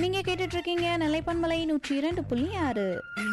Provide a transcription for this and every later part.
நீங்க கேட்டுட்டு இருக்கீங்க நிலைப்பன்மலை நூற்றி இரண்டு புள்ளி ஆறு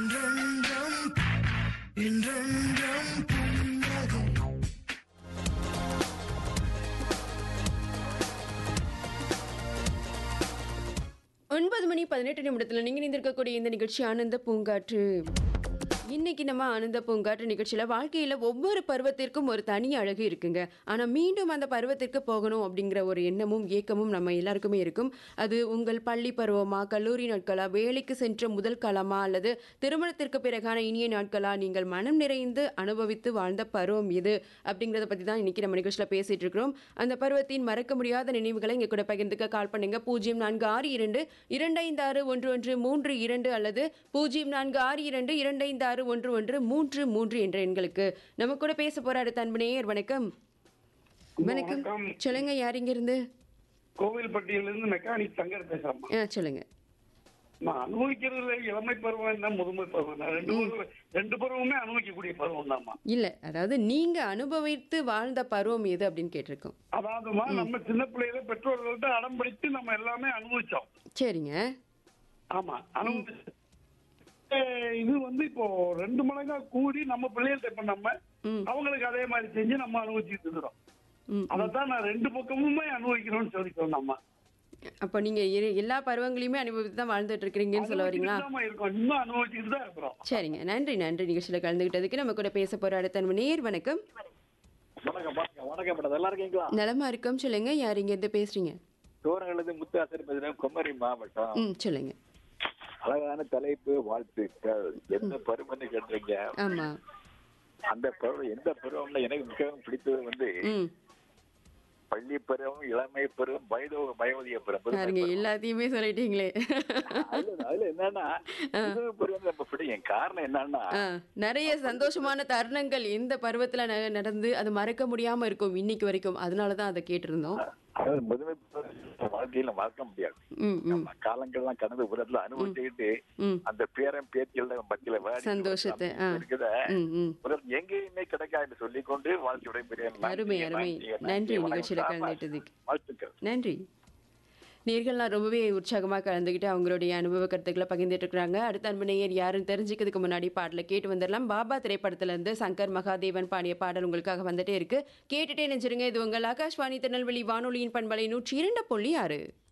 ஒன்பது மணி பதினெட்டு நிமிடத்தில் நீங்கள் இருந்திருக்கக்கூடிய இந்த நிகழ்ச்சி ஆனந்த பூங்காற்று இன்னைக்கு நம்ம ஆனந்த பூங்காற்று நிகழ்ச்சியில் வாழ்க்கையில் ஒவ்வொரு பருவத்திற்கும் ஒரு தனி அழகு இருக்குங்க ஆனால் மீண்டும் அந்த பருவத்திற்கு போகணும் அப்படிங்கிற ஒரு எண்ணமும் ஏக்கமும் நம்ம எல்லாருக்குமே இருக்கும் அது உங்கள் பள்ளி பருவமா கல்லூரி நாட்களா வேலைக்கு சென்ற முதல் காலமா அல்லது திருமணத்திற்கு பிறகான இனிய நாட்களா நீங்கள் மனம் நிறைந்து அனுபவித்து வாழ்ந்த பருவம் எது அப்படிங்கிறத பற்றி தான் இன்னைக்கு நம்ம நிகழ்ச்சியில் பேசிட்டு இருக்கிறோம் அந்த பருவத்தின் மறக்க முடியாத நினைவுகளை இங்கே கூட பகிர்ந்துக்க கால் பண்ணுங்க பூஜ்ஜியம் நான்கு ஆறு இரண்டு இரண்டு ஐந்து ஆறு ஒன்று ஒன்று மூன்று இரண்டு அல்லது பூஜ்ஜியம் நான்கு ஆறு இரண்டு இரண்டு ஐந்து ஆறு ஒன்று ஒன்று மூன்று மூன்று என்ற எண்களுக்கு நம்ம கூட பேச போற அடுத்த அன்பனையர் வணக்கம் வணக்கம் வணக்கம். சொல்லுங்க யார் இங்க இருந்து கோவில்பட்டியிலிருந்து மெக்கானிக் தங்கர் பேசுறேன் ஆ, சொல்லுங்க நான் அனுபவிக்கிறதுல இளமை பருவம் என்ன முதுமை பருவம் என்ன ரெண்டு பருவம் ரெண்டு பருவமே அனுபவிக்கக்கூடிய பருவம் தான்மா இல்ல அதாவது நீங்க அனுபவித்து வாழ்ந்த பருவம் எது அப்படின்னு கேட்டிருக்கோம் அதாவதுமா நம்ம சின்ன பிள்ளையில பெற்றோர்கள்ட்ட அடம் பிடித்து நம்ம எல்லாமே அனுபவிச்சோம் சரிங்க ஆமா அனுபவிச்சு அஹ் இது வந்து இப்போ ரெண்டு மடங்கா கூடி நம்ம பிள்ளைகள்ட்ட இப்ப நம்ம ம். அவங்களுக்கு அதே மாதிரி செஞ்சு நம்ம அனுபவிச்சுட்டு இருக்கிறோம் ம் அதைத்தான் நான் ரெண்டு பக்கமுமே அனுபவிக்கணும்னு சொல்லிக்கிறோம் நம்ம அப்ப நீங்க இரு- எல்லா பருவங்களையுமே அனுபவித்து தான் வாழ்ந்துட்டு இருக்கிறீங்கன்னு சொல்ல வரீங்களா அனுபவிச்சுட்டு தான் இருக்கோம் இன்னும் அனுபவிச்சுட்டு தான் இருக்கிறோம் சரிங்க நன்றி நன்றி நிகழ்ச்சியில் கலந்துக்கிட்டதுக்கு நம்ம கூட பேச போற அடுத்த அன்பு நேர் வணக்கம் வணக்கம் வணக்கம் வணக்கம் மேடம் நல்லா இருக்கீங்களா நலமா இருக்கோம் சொல்லுங்க யார் இங்க இருந்து பேசுறீங்க தோரங்களது முத்து ஆசிரியர் பேசுறேன் குமரி மாவட்டம் ம் சொல்லுங்க அழகான தலைப்பு வாழ்த்துக்கள் எந்த பருவம்னு கேட்டீங்க ஆமா அந்த பருவம் எந்த பருவம்ல எனக்கு மிகவும் பிடித்தது வந்து ம் பள்ளி பருவம் இளமை பருவம் வயதோ வயோதிக பருவம் புதுமை பாருங்க பருவம். எல்லாத்தையுமே சொல்லிட்டீங்களே அதுல அதுல என்னன்னா புதுமை பருவம் ரொம்ப பிடிக்கும் காரணம் என்னன்னா ஆ, நிறைய சந்தோஷமான தருணங்கள் இந்த பருவத்துல ந- நடந்து அது மறக்க முடியாம இருக்கும் இன்னைக்கு வரைக்கும் அதனால தான் அதை கேட்டிருந்தோம் அதாவது முதுமை பருவம் வாழ்க்கையில மறக்க முடியாது ம் ம் நம்ம காலங்கள்லாம் கடந்து உலகத்துல அனுபவிச்சுக்கிட்டு ம் அந்த பேரன் பேத்தியோட மத்தியில வாடி சந்தோஷத்தை, ஆ. இருக்குதா ம் ம் உலகம் எங்கேயுமே கிடைக்காது சொல்லிக்கொண்டு வாழ்க்கை விடைபெறுகிறேன். அருமை நன்றி, அருமை நன்றி, நன்றி வணக்கம். நிகழ்ச்சியில ஆமா. கலந்துக்கிட்டதுக்கு வாழ்த்துக்கள் நன்றி நேர்கள்லாம் ரொம்பவே உற்சாகமாக கலந்துக்கிட்டு அவங்களுடைய அனுபவ கருத்துக்களை பகிர்ந்துட்டு இருக்காங்க அடுத்த அன்பு நேயர் யாருன்னு தெரிஞ்சுக்கிறதுக்கு முன்னாடி பாடலை கேட்டு வந்துடலாம் பாபா திரைப்படத்துல இருந்து சங்கர் மகாதேவன் பாடிய பாடல் உங்களுக்காக வந்துட்டே இருக்கு கேட்டுட்டே நினைச்சிருங்க இது உங்கள் ஆகாஷ்வாணி திருநெல்வேலி வானொலியின் பண்பலை நூற்றி இரண்டு புள்ளி ஆறு